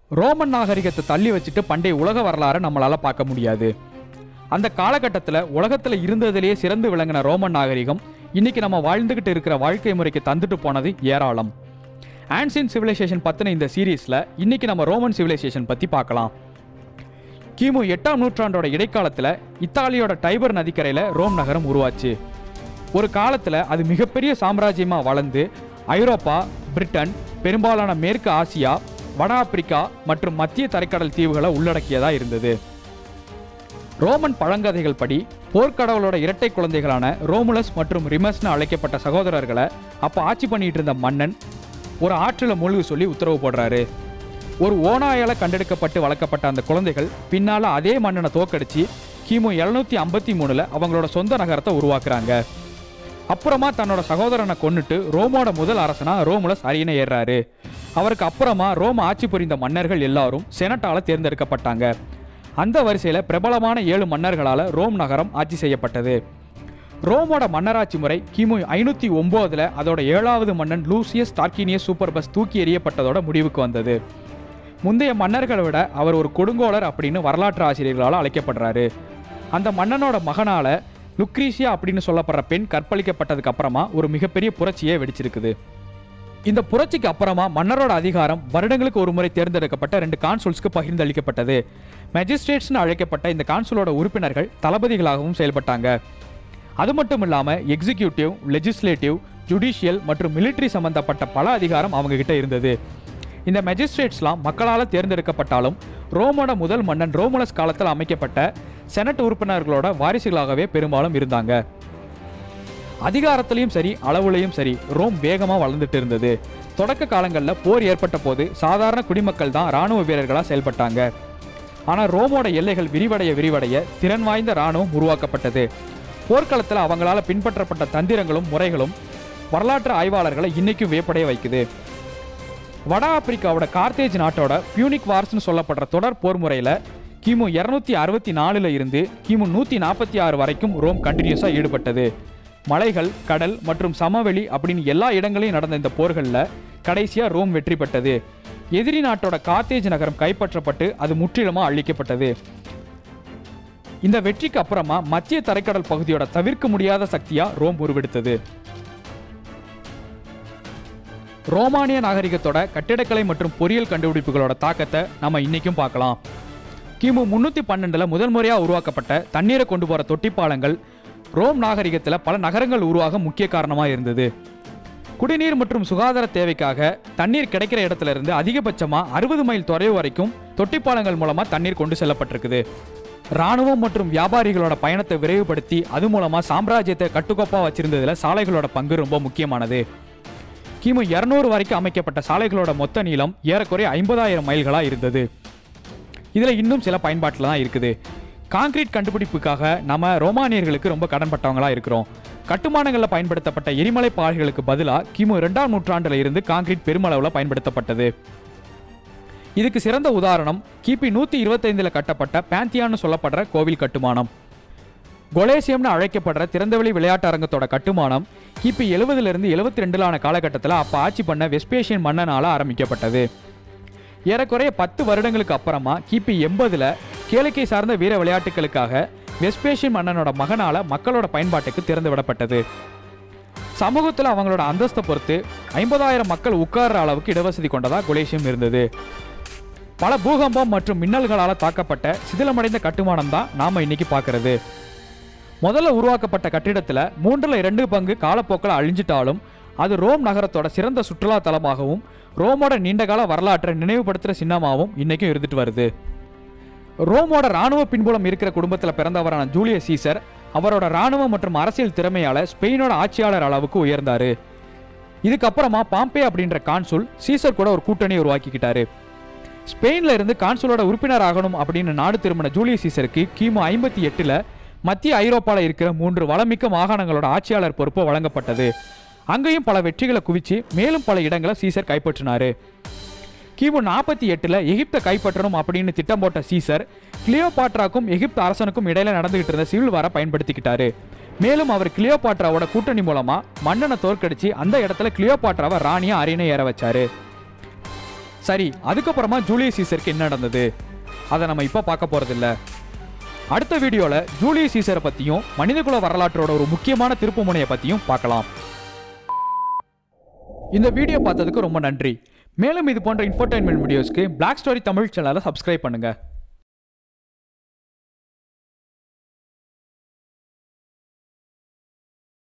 Roman நாகரிகத்தை தள்ளி வச்சுட்டு பண்டைய உலக வரலாறை நம்மளால பார்க்க முடியாது அந்த காலகட்டத்தில் உலகத்தில் இருந்ததிலேயே சிறந்து விளங்கின ரோமன் நாகரிகம் இன்னைக்கு நம்ம வாழ்ந்துகிட்டு இருக்கிற வாழ்க்கை முறைக்கு தந்துட்டு போனது ஏராளம் ஆன்சியன் சிவிலைசேஷன் பற்றின இந்த சீரீஸில் இன்னைக்கு நம்ம ரோமன் சிவிலைசேஷன் பற்றி பார்க்கலாம் கிமு எட்டாம் நூற்றாண்டோட இடைக்காலத்தில் இத்தாலியோட டைபர் நதிக்கரையில் ரோம் நகரம் உருவாச்சு ஒரு காலத்தில் அது மிகப்பெரிய சாம்ராஜ்யமாக வளர்ந்து ஐரோப்பா பிரிட்டன் பெரும்பாலான மேற்கு ஆசியா வட ஆப்பிரிக்கா மற்றும் மத்திய தரைக்கடல் தீவுகளை உள்ளடக்கியதா இருந்தது ரோமன் பழங்கதைகள் படி போர்க்கடவுளோட இரட்டை குழந்தைகளான ரோமுலஸ் மற்றும் ரிமஸ்னு அழைக்கப்பட்ட சகோதரர்களை அப்போ ஆட்சி பண்ணிட்டு இருந்த மன்னன் ஒரு ஆற்றில் மூழ்கு சொல்லி உத்தரவு போடுறாரு ஒரு ஓநாயால கண்டெடுக்கப்பட்டு வளர்க்கப்பட்ட அந்த குழந்தைகள் பின்னால அதே மன்னனை தோக்கடிச்சு கிமு எழுநூத்தி ஐம்பத்தி மூணுல அவங்களோட சொந்த நகரத்தை உருவாக்குறாங்க அப்புறமா தன்னோட சகோதரனை கொன்னுட்டு ரோமோட முதல் அரசனா ரோமுலஸ் அரியணை ஏறுறாரு அவருக்கு அப்புறமா ரோம ஆட்சி புரிந்த மன்னர்கள் எல்லாரும் செனட்டால தேர்ந்தெடுக்கப்பட்டாங்க அந்த வரிசையில பிரபலமான ஏழு மன்னர்களால ரோம் நகரம் ஆட்சி செய்யப்பட்டது ரோமோட மன்னராட்சி முறை கிமு ஐநூத்தி ஒன்பதுல அதோட ஏழாவது மன்னன் லூசியஸ் டார்கினியஸ் சூப்பர்பஸ் தூக்கி எறியப்பட்டதோட முடிவுக்கு வந்தது முந்தைய மன்னர்களை விட அவர் ஒரு கொடுங்கோலர் அப்படின்னு வரலாற்று ஆசிரியர்களால் அழைக்கப்படுறாரு அந்த மன்னனோட மகனால லுக்ரீசியா அப்படின்னு சொல்லப்படுற பெண் கற்பழிக்கப்பட்டதுக்கு அப்புறமா ஒரு மிகப்பெரிய புரட்சியே வெடிச்சிருக்குது இந்த புரட்சிக்கு அப்புறமா மன்னரோட அதிகாரம் வருடங்களுக்கு ஒரு முறை தேர்ந்தெடுக்கப்பட்ட ரெண்டு கான்சுல்ஸ்க்கு பகிர்ந்தளிக்கப்பட்டது மேஜிஸ்ட்ரேட்ஸ்னு அழைக்கப்பட்ட இந்த கான்சுலோட உறுப்பினர்கள் தளபதிகளாகவும் செயல்பட்டாங்க அது மட்டும் இல்லாமல் எக்ஸிக்யூட்டிவ் லெஜிஸ்லேட்டிவ் ஜுடிஷியல் மற்றும் மிலிட்ரி சம்பந்தப்பட்ட பல அதிகாரம் அவங்க கிட்ட இருந்தது இந்த மெஜிஸ்ட்ரேட்ஸ்லாம் மக்களால் தேர்ந்தெடுக்கப்பட்டாலும் ரோமோட முதல் மன்னன் ரோமுலஸ் காலத்தில் அமைக்கப்பட்ட செனட் உறுப்பினர்களோட வாரிசுகளாகவே பெரும்பாலும் இருந்தாங்க அதிகாரத்திலையும் சரி அளவுலையும் சரி ரோம் வேகமாக வளர்ந்துட்டு இருந்தது தொடக்க காலங்களில் போர் ஏற்பட்ட போது சாதாரண குடிமக்கள் தான் ராணுவ வீரர்களாக செயல்பட்டாங்க ஆனால் ரோமோட எல்லைகள் விரிவடைய விரிவடைய திறன் வாய்ந்த ராணுவம் உருவாக்கப்பட்டது போர்க்களத்தில் அவங்களால பின்பற்றப்பட்ட தந்திரங்களும் முறைகளும் வரலாற்று ஆய்வாளர்களை இன்னைக்கும் வியப்படைய வைக்குது வட ஆப்பிரிக்காவோட கார்த்தேஜ் நாட்டோட பியூனிக் வார்ஸ்னு சொல்லப்படுற தொடர் போர் முறையில் கிமு இரநூத்தி அறுபத்தி நாலுல இருந்து கிமு நூற்றி நாற்பத்தி ஆறு வரைக்கும் ரோம் கண்டினியூஸாக ஈடுபட்டது மலைகள் கடல் மற்றும் சமவெளி அப்படின்னு எல்லா இடங்களையும் நடந்த இந்த போர்களில் கடைசியாக ரோம் வெற்றி பெற்றது எதிரி நாட்டோட கார்த்தேஜ் நகரம் கைப்பற்றப்பட்டு அது முற்றிலுமாக அழிக்கப்பட்டது இந்த வெற்றிக்கு அப்புறமா மத்திய தரைக்கடல் பகுதியோட தவிர்க்க முடியாத சக்தியா ரோம் உருவெடுத்தது ரோமானிய நாகரிகத்தோட கட்டிடக்கலை மற்றும் பொறியியல் கண்டுபிடிப்புகளோட தாக்கத்தை நம்ம இன்னைக்கும் பார்க்கலாம் கிமு முன்னூற்றி பன்னெண்டில் முதல் முறையாக உருவாக்கப்பட்ட தண்ணீரை கொண்டு போகிற தொட்டிப்பாலங்கள் ரோம் நாகரிகத்தில் பல நகரங்கள் உருவாக முக்கிய காரணமாக இருந்தது குடிநீர் மற்றும் சுகாதார தேவைக்காக தண்ணீர் கிடைக்கிற இடத்துல இருந்து அதிகபட்சமாக அறுபது மைல் தொலைவு வரைக்கும் தொட்டிப்பாலங்கள் மூலமாக தண்ணீர் கொண்டு செல்லப்பட்டிருக்குது ராணுவம் மற்றும் வியாபாரிகளோட பயணத்தை விரைவுபடுத்தி அது மூலமாக சாம்ராஜ்யத்தை கட்டுக்கோப்பாக வச்சிருந்ததுல சாலைகளோட பங்கு ரொம்ப முக்கியமானது கிமு இரநூறு வரைக்கும் அமைக்கப்பட்ட சாலைகளோட மொத்த நீளம் ஏறக்குறைய ஐம்பதாயிரம் மைல்களாக இருந்தது இதில் இன்னும் சில பயன்பாட்டில் தான் இருக்குது கான்கிரீட் கண்டுபிடிப்புக்காக நம்ம ரோமானியர்களுக்கு ரொம்ப கடன்பட்டவங்களா இருக்கிறோம் கட்டுமானங்களில் பயன்படுத்தப்பட்ட எரிமலை பாறைகளுக்கு பதிலாக கிமு ரெண்டாம் நூற்றாண்டுல இருந்து கான்கிரீட் பெருமளவில் பயன்படுத்தப்பட்டது இதுக்கு சிறந்த உதாரணம் கிபி நூற்றி இருபத்தைந்தில் கட்டப்பட்ட பேந்தியான்னு சொல்லப்படுற கோவில் கட்டுமானம் கொலேசியம்னு அழைக்கப்படுற திறந்தவெளி விளையாட்டு அரங்கத்தோட கட்டுமானம் கிபி எழுபதுலேருந்து எழுபத்தி ரெண்டுலான காலகட்டத்தில் அப்போ ஆட்சி பண்ண வெஸ்பேஷியன் மன்னனால் ஆரம்பிக்கப்பட்டது ஏறக்குறைய பத்து வருடங்களுக்கு அப்புறமா கிபி எண்பதுல கேளிக்கை சார்ந்த வீர விளையாட்டுகளுக்காக வெஸ்பேஷியன் மன்னனோட மகனால மக்களோட பயன்பாட்டுக்கு திறந்து விடப்பட்டது சமூகத்தில் அவங்களோட அந்தஸ்தை பொறுத்து ஐம்பதாயிரம் மக்கள் உட்கார்ற அளவுக்கு இடவசதி கொண்டதா கொலேசியம் இருந்தது பல பூகம்பம் மற்றும் மின்னல்களால் தாக்கப்பட்ட சிதிலமடைந்த கட்டுமானம் தான் நாம இன்னைக்கு பார்க்கறது முதல்ல உருவாக்கப்பட்ட கட்டிடத்துல மூன்றுல இரண்டு பங்கு காலப்போக்கில் அழிஞ்சிட்டாலும் அது ரோம் நகரத்தோட சிறந்த சுற்றுலா தலமாகவும் ரோமோட நீண்டகால வரலாற்றை நினைவுபடுத்துகிற சின்னமாகவும் இன்னைக்கும் இருந்துட்டு வருது ரோமோட ராணுவ பின்புலம் இருக்கிற குடும்பத்தில் பிறந்தவரான ஜூலியஸ் சீசர் அவரோட ராணுவ மற்றும் அரசியல் திறமையால ஸ்பெயினோட ஆட்சியாளர் அளவுக்கு உயர்ந்தாரு இதுக்கப்புறமா பாம்பே அப்படின்ற கான்சுல் சீசர் கூட ஒரு கூட்டணி உருவாக்கிக்கிட்டாரு ஸ்பெயின்ல இருந்து கான்சுலோட உறுப்பினர் ஆகணும் அப்படின்னு நாடு திரும்பின ஜூலியஸ் சீசருக்கு கிமு ஐம்பத்தி எட்டுல மத்திய ஐரோப்பாவில் இருக்கிற மூன்று வளமிக்க மாகாணங்களோட ஆட்சியாளர் பொறுப்பு வழங்கப்பட்டது அங்கேயும் பல வெற்றிகளை குவிச்சு மேலும் பல இடங்களை சீசர் கைப்பற்றினாரு கிமு நாற்பத்தி எட்டில் எகிப்தை கைப்பற்றணும் அப்படின்னு திட்டம் போட்ட சீசர் கிளியோபாட்ராக்கும் எகிப்து அரசனுக்கும் இடையில நடந்துகிட்டு இருந்த சிவில் வாரை பயன்படுத்திக்கிட்டாரு மேலும் அவர் கிளியோபாட்ராவோட கூட்டணி மூலமா மன்னனை தோற்கடிச்சு அந்த இடத்துல கிளியோபாட்ராவை ராணியா அரியணை ஏற வச்சாரு சரி அதுக்கப்புறமா ஜூலியஸ் சீசருக்கு என்ன நடந்தது அதை நம்ம இப்போ பார்க்க போறதில்ல அடுத்த வீடியோவில் ஜூலியஸ் சீசரை பற்றியும் மனிதகுல வரலாற்றோட ஒரு முக்கியமான திருப்புமுனையை பற்றியும் பார்க்கலாம் இந்த வீடியோ பார்த்ததுக்கு ரொம்ப நன்றி மேலும் இது போன்ற இன்ஃபர்டைன்மெண்ட் வீடியோஸ்க்கு Black ஸ்டோரி தமிழ் சேனலை சப்ஸ்கிரைப் பண்ணுங்கள்